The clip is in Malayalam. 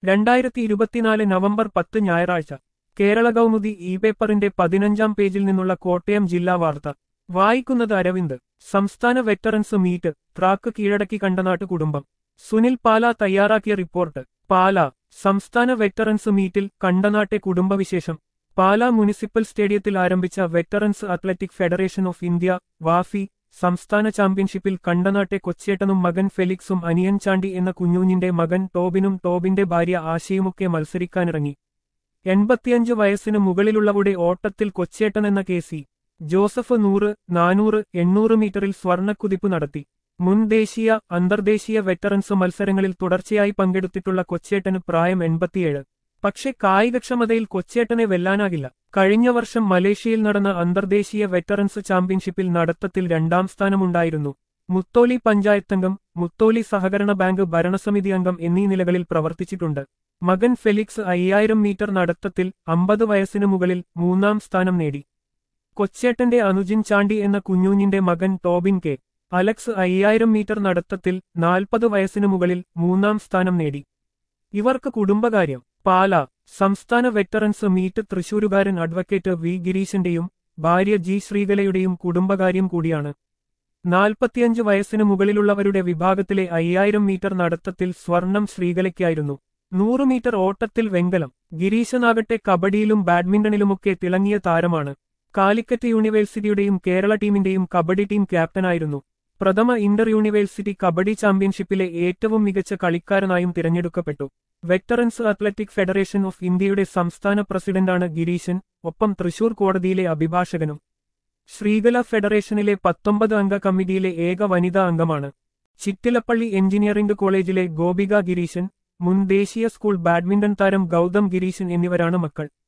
രണ്ടായിരത്തി ഇരുപത്തിനാല് നവംബർ പത്ത് ഞായറാഴ്ച കേരള കൗമുദി ഇ പേപ്പറിന്റെ പതിനഞ്ചാം പേജിൽ നിന്നുള്ള കോട്ടയം ജില്ലാ വാർത്ത വായിക്കുന്നത് അരവിന്ദ് സംസ്ഥാന വെറ്ററൻസ് മീറ്റ് ട്രാക്ക് കീഴടക്കി കണ്ടനാട്ട് കുടുംബം സുനിൽ പാല തയ്യാറാക്കിയ റിപ്പോർട്ട് പാല സംസ്ഥാന വെറ്ററൻസ് മീറ്റിൽ കണ്ടനാട്ടെ കുടുംബവിശേഷം പാല മുനിസിപ്പൽ സ്റ്റേഡിയത്തിൽ ആരംഭിച്ച veterans athletic federation of India VAFI സംസ്ഥാന ചാമ്പ്യൻഷിപ്പിൽ കണ്ടനാട്ടെ കൊച്ചേട്ടനും മകൻ ഫെലിക്സും അനിയൻ ചാണ്ടി എന്ന കുഞ്ഞൂഞ്ഞിന്റെ മകൻ ടോബിനും ടോബിന്റെ ഭാര്യ ആശയുമൊക്കെ മത്സരിക്കാനിറങ്ങി എൺപത്തിയഞ്ച് വയസ്സിന് മുകളിലുള്ളവരുടെ ഓട്ടത്തിൽ കൊച്ചേട്ടൻ എന്ന കെ സി ജോസഫ് നൂറ് നാനൂറ് എണ്ണൂറ് മീറ്ററിൽ സ്വർണ്ണക്കുതിപ്പ് നടത്തി മുൻ ദേശീയ അന്തർദേശീയ വെറ്ററൻസ് മത്സരങ്ങളിൽ തുടർച്ചയായി പങ്കെടുത്തിട്ടുള്ള കൊച്ചേട്ടന് പ്രായം എൺപത്തിയേഴ് പക്ഷെ കായികക്ഷമതയിൽ കൊച്ചേട്ടനെ വെല്ലാനാകില്ല കഴിഞ്ഞ വർഷം മലേഷ്യയിൽ നടന്ന അന്തർദേശീയ വെറ്ററൻസ് ചാമ്പ്യൻഷിപ്പിൽ നടത്തത്തിൽ രണ്ടാം സ്ഥാനമുണ്ടായിരുന്നു മുത്തോലി പഞ്ചായത്തംഗം മുത്തോലി സഹകരണ ബാങ്ക് ഭരണസമിതി അംഗം എന്നീ നിലകളിൽ പ്രവർത്തിച്ചിട്ടുണ്ട് മകൻ ഫെലിക്സ് അയ്യായിരം മീറ്റർ നടത്തത്തിൽ അമ്പത് വയസ്സിനു മുകളിൽ മൂന്നാം സ്ഥാനം നേടി കൊച്ചേട്ടന്റെ അനുജിൻ ചാണ്ടി എന്ന കുഞ്ഞൂഞ്ഞിന്റെ മകൻ ടോബിൻ കെ അലക്സ് അയ്യായിരം മീറ്റർ നടത്തത്തിൽ നാൽപ്പത് വയസ്സിനു മുകളിൽ മൂന്നാം സ്ഥാനം നേടി ഇവർക്ക് കുടുംബകാര്യം പാല സംസ്ഥാന വെറ്ററൻസ് മീറ്റ് തൃശൂരുകാരൻ അഡ്വക്കേറ്റ് വി ഗിരീശന്റെയും ഭാര്യ ജി ശ്രീകലയുടെയും കുടുംബകാര്യം കൂടിയാണ് നാൽപ്പത്തിയഞ്ച് വയസ്സിന് മുകളിലുള്ളവരുടെ വിഭാഗത്തിലെ അയ്യായിരം മീറ്റർ നടത്തത്തിൽ സ്വർണം ശ്രീകലയ്ക്കായിരുന്നു നൂറ് മീറ്റർ ഓട്ടത്തിൽ വെങ്കലം ഗിരീശനാകട്ടെ കബഡിയിലും ബാഡ്മിന്റണിലുമൊക്കെ തിളങ്ങിയ താരമാണ് കാലിക്കറ്റ് യൂണിവേഴ്സിറ്റിയുടെയും കേരള ടീമിന്റെയും കബഡി ടീം ക്യാപ്റ്റനായിരുന്നു പ്രഥമ ഇന്റർ യൂണിവേഴ്സിറ്റി കബഡി ചാമ്പ്യൻഷിപ്പിലെ ഏറ്റവും മികച്ച കളിക്കാരനായും തിരഞ്ഞെടുക്കപ്പെട്ടു വെറ്ററൻസ് അത്ലറ്റിക് ഫെഡറേഷൻ ഓഫ് ഇന്ത്യയുടെ സംസ്ഥാന പ്രസിഡന്റാണ് ഗിരീശൻ ഒപ്പം തൃശൂർ കോടതിയിലെ അഭിഭാഷകനും ശ്രീകല ഫെഡറേഷനിലെ പത്തൊമ്പത് അംഗ കമ്മിറ്റിയിലെ ഏക വനിതാ അംഗമാണ് ചിറ്റിലപ്പള്ളി എഞ്ചിനീയറിംഗ് കോളേജിലെ ഗോപിക ഗിരീശൻ മുൻ ദേശീയ സ്കൂൾ ബാഡ്മിന്റൺ താരം ഗൗതം ഗിരീശൻ എന്നിവരാണ് മക്കൾ